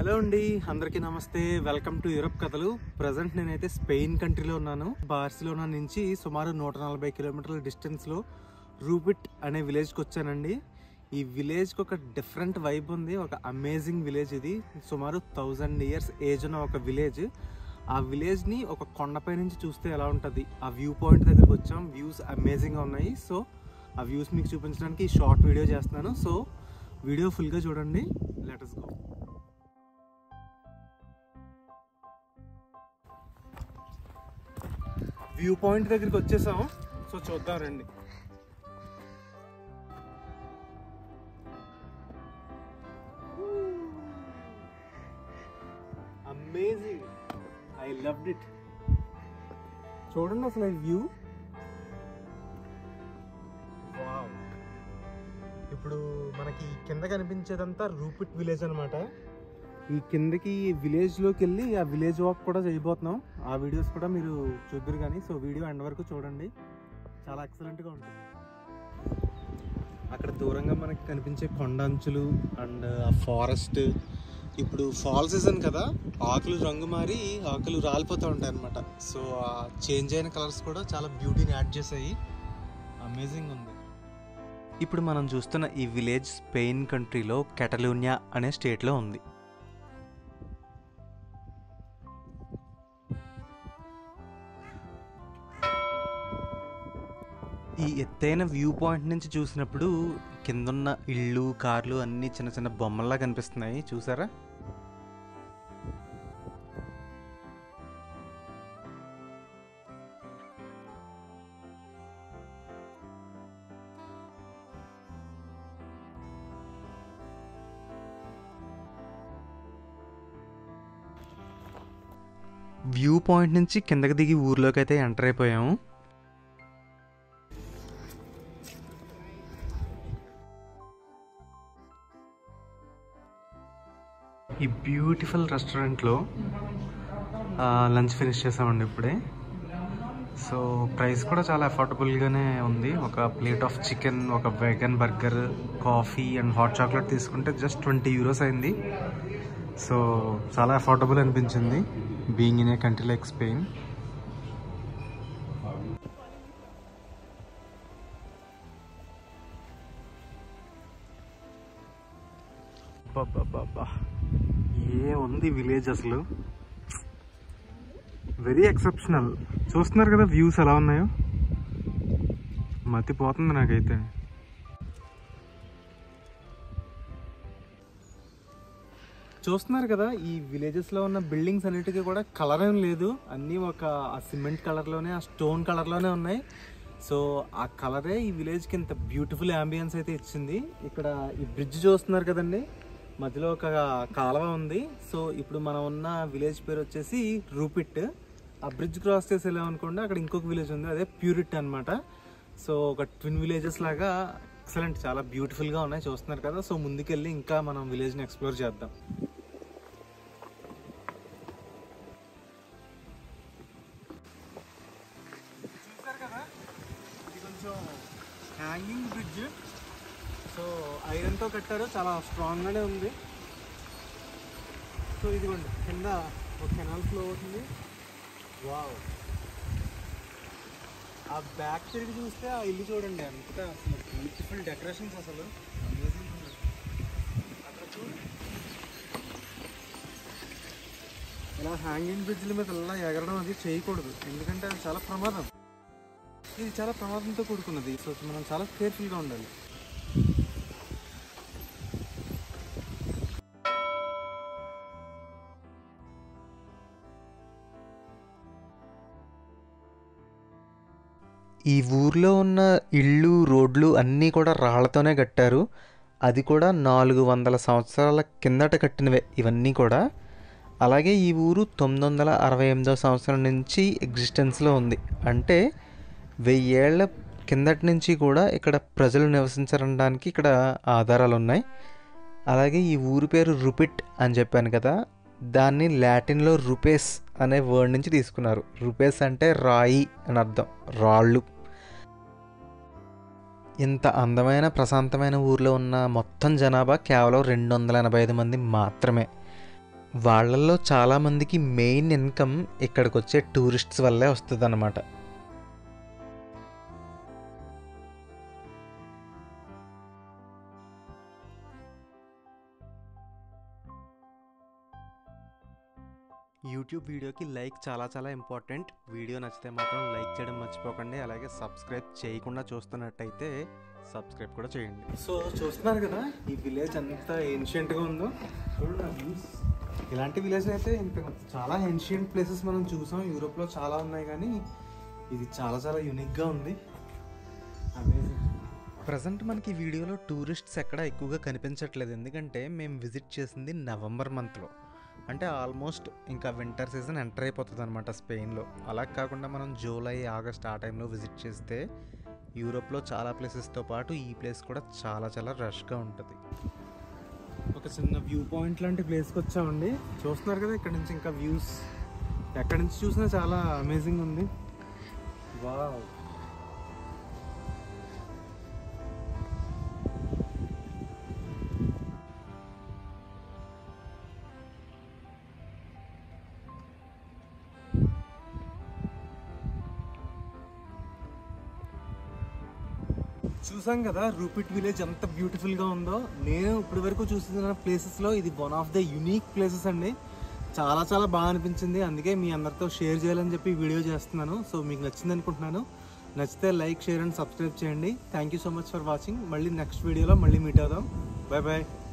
Hello అండి అందరికీ నమస్తే వెల్కమ్ టు యూరప్ కథలు ప్రజెంట్ నేనైతే స్పెయిన్ కంట్రీలో ఉన్నాను బార్సిలోనా నుంచి సుమారు నూట నలభై కిలోమీటర్ల డిస్టెన్స్లో రూపిట్ అనే విలేజ్కి వచ్చానండి ఈ విలేజ్కి ఒక డిఫరెంట్ వైబ్ ఉంది ఒక అమేజింగ్ విలేజ్ ఇది సుమారు థౌజండ్ ఇయర్స్ ఏజ్ ఉన్న ఒక విలేజ్ ఆ విలేజ్ని ఒక కొండపై నుంచి చూస్తే ఎలా ఉంటుంది ఆ వ్యూ పాయింట్ దగ్గరికి వచ్చాం వ్యూస్ అమేజింగ్గా ఉన్నాయి సో ఆ వ్యూస్ మీకు చూపించడానికి ఈ షార్ట్ వీడియో చేస్తున్నాను సో వీడియో ఫుల్గా చూడండి లెటర్స్ గో వ్యూ పాయింట్ దగ్గరికి వచ్చేసాం సో చూద్దాం రండి అమేజింగ్ ఐ లవ్డ్ ఇట్ చూడండి అసలు ఈ వ్యూ ఇప్పుడు మనకి కింద కనిపించేదంతా రూపిట్ విలేజ్ అనమాట ఈ కిందకి విలేజ్లోకి వెళ్ళి ఆ విలేజ్ వాక్ కూడా చేయబోతున్నాం ఆ వీడియోస్ కూడా మీరు చూద్దరు కానీ సో వీడియో ఎండ్ వరకు చూడండి చాలా ఎక్సలెంట్గా ఉంటుంది అక్కడ దూరంగా మనకి కనిపించే కొండ అంచులు అండ్ ఆ ఫారెస్ట్ ఇప్పుడు ఫాల్ సీజన్ కదా ఆకులు రంగు మారి ఆకులు రాలిపోతూ ఉంటాయి అనమాట సో ఆ చేంజ్ అయిన కలర్స్ కూడా చాలా బ్యూటీని యాడ్ చేసాయి అమేజింగ్ ఉంది ఇప్పుడు మనం చూస్తున్న ఈ విలేజ్ స్పెయిన్ కంట్రీలో కెటలూనియా అనే స్టేట్లో ఉంది ఈ ఎత్తైన వ్యూ పాయింట్ నుంచి చూసినప్పుడు కిందున్న ఇళ్ళు కార్లు అన్నీ చిన్న చిన్న బొమ్మల్లా కనిపిస్తున్నాయి చూసారా వ్యూ పాయింట్ నుంచి కిందకి దిగి ఊర్లోకి అయితే ఎంటర్ అయిపోయాము ఈ బ్యూటిఫుల్ రెస్టారెంట్లో లంచ్ ఫినిష్ చేసామండి ఇప్పుడే సో ప్రైస్ కూడా చాలా అఫోర్డబుల్గానే ఉంది ఒక ప్లేట్ ఆఫ్ చికెన్ ఒక vegan burger coffee and hot chocolate తీసుకుంటే జస్ట్ ట్వంటీ యూరోస్ అయింది సో చాలా అఫోర్డబుల్ అనిపించింది being in a country like Spain ఏ ఉంది విలేజ్ అసలు వెరీ ఎక్సెప్షనల్ చూస్తున్నారు కదా వ్యూస్ ఎలా ఉన్నాయో మతిపోతుంది నాకైతే చూస్తున్నారు కదా ఈ విలేజెస్లో ఉన్న బిల్డింగ్స్ అన్నిటికీ కూడా కలర్ ఏం లేదు అన్నీ ఒక ఆ సిమెంట్ కలర్లోనే ఆ స్టోన్ కలర్లోనే ఉన్నాయి సో ఆ కలరే ఈ విలేజ్కి ఇంత బ్యూటిఫుల్ అంబియన్స్ అయితే ఇచ్చింది ఇక్కడ ఈ బ్రిడ్జ్ చూస్తున్నారు కదండి మధ్యలో ఒక కాలువ ఉంది సో ఇప్పుడు మనం ఉన్న విలేజ్ పేరు వచ్చేసి రూపిట్ ఆ బ్రిడ్జ్ క్రాస్ చేసి వెళ్ళామనుకోండి అక్కడ ఇంకొక విలేజ్ ఉంది అదే ప్యూరిట్ అనమాట సో ఒక ట్విన్ విలేజెస్ లాగా ఎక్సలెంట్ చాలా బ్యూటిఫుల్గా ఉన్నాయి చూస్తున్నారు కదా సో ముందుకెళ్ళి ఇంకా మనం విలేజ్ని ఎక్స్ప్లోర్ చేద్దాం చూసారు కదా ఇది కొంచెం హ్యాంగింగ్ బ్రిడ్జ్ సో ఐరన్తో కట్టారు చాలా స్ట్రాంగ్గానే ఉంది సో ఇదిగోండి కింద ఒక కెనాల్ ఫ్లో అవుతుంది వావ్ ఆ బ్యాక్ తిరిగి చూస్తే ఆ ఇల్లు చూడండి అంత అసలు బ్యూటిఫుల్ డెకరేషన్స్ అసలు Amazing ఉంది. అక్కడ చూడు ఇలా హ్యాంగింగ్ బ్రిడ్జ్ల మీద ఇలా ఎగరడం అది చేయకూడదు ఎందుకంటే అది చాలా ప్రమాదం ఇది చాలా ప్రమాదంతో కూడుకున్నది సో మనం చాలా కేర్ఫుల్గా ఉండాలి ఈ ఊర్లో ఉన్న ఇళ్ళు రోడ్లు అన్నీ కూడా రాళ్లతోనే కట్టారు అది కూడా నాలుగు వందల సంవత్సరాల కిందట కట్టినవే ఇవన్నీ కూడా అలాగే ఈ ఊరు తొమ్మిది వందల అరవై ఎనిమిదో సంవత్సరం నుంచి ఎగ్జిస్టెన్స్లో ఉంది అంటే వెయ్యేళ్ల కిందటి నుంచి కూడా ఇక్కడ ప్రజలు నివసించడానికి ఇక్కడ ఆధారాలు ఉన్నాయి అలాగే ఈ ఊరి పేరు రుపిట్ అని చెప్పాను కదా దాన్ని లాటిన్లో రుపేస్ అనే వర్డ్ నుంచి తీసుకున్నారు రుపేస్ అంటే రాయి అని అర్థం రాళ్ళు ఇంత అందమైన ప్రశాంతమైన ఊర్లో ఉన్న మొత్తం జనాభా కేవలం రెండు వందల ఎనభై ఐదు మంది మాత్రమే వాళ్ళల్లో చాలామందికి మెయిన్ ఇన్కమ్ ఇక్కడికి వచ్చే టూరిస్ట్స్ వల్లే వస్తుంది అనమాట యూట్యూబ్ వీడియోకి లైక్ చాలా చాలా ఇంపార్టెంట్ వీడియో నచ్చితే మాత్రం లైక్ చేయడం మర్చిపోకండి అలాగే సబ్స్క్రైబ్ చేయకుండా చూస్తున్నట్టయితే సబ్స్క్రైబ్ కూడా చేయండి సో చూస్తున్నారు కదా ఈ విలేజ్ అంత ఏన్షియంట్గా ఉందో చూడండి ఆ views. ఇలాంటి విలేజ్ అయితే ఇంత చాలా ఏన్షియంట్ ప్లేసెస్ మనం చూసాం యూరోప్లో చాలా ఉన్నాయి కానీ ఇది చాలా చాలా యూనిక్గా ఉంది అమేజింగ్ ప్రజెంట్ మనకి ఈ వీడియోలో టూరిస్ట్స్ ఎక్కడ ఎక్కువగా కనిపించట్లేదు ఎందుకంటే మేము విజిట్ చేసింది నవంబర్ మంత్లో అంటే ఆల్మోస్ట్ ఇంకా వింటర్ సీజన్ ఎంటర్ అయిపోతుంది అనమాట స్పెయిన్లో అలా కాకుండా మనం జూలై ఆగస్ట్ ఆ టైంలో విజిట్ చేస్తే యూరోప్లో చాలా ప్లేసెస్తో పాటు ఈ ప్లేస్ కూడా చాలా చాలా రష్గా ఉంటుంది ఒక చిన్న వ్యూ పాయింట్ లాంటి ప్లేస్కి వచ్చామండి చూస్తున్నారు కదా ఇక్కడ నుంచి ఇంకా వ్యూస్ ఎక్కడి నుంచి చూసినా చాలా అమేజింగ్ ఉంది వావ్ చూసాం కదా రూపిట్ విలేజ్ ఎంత బ్యూటిఫుల్ గా ఉందో నేను ఇప్పటి వరకు చూసిన ప్లేసెస్ లో ఇది one of the unique places అండి చాలా చాలా బాగా అనిపించింది అందుకే మీ అందరితో షేర్ చేయాలని చెప్పి ఈ వీడియో చేస్తున్నాను సో మీకు నచ్చింది అనుకుంటున్నాను నచ్చితే లైక్ షేర్ అండ్ సబ్స్క్రైబ్ చేయండి thank you so much for watching మళ్ళీ నెక్స్ట్ వీడియోలో మళ్ళీ మీట్ అవుదాం బాయ్ బాయ్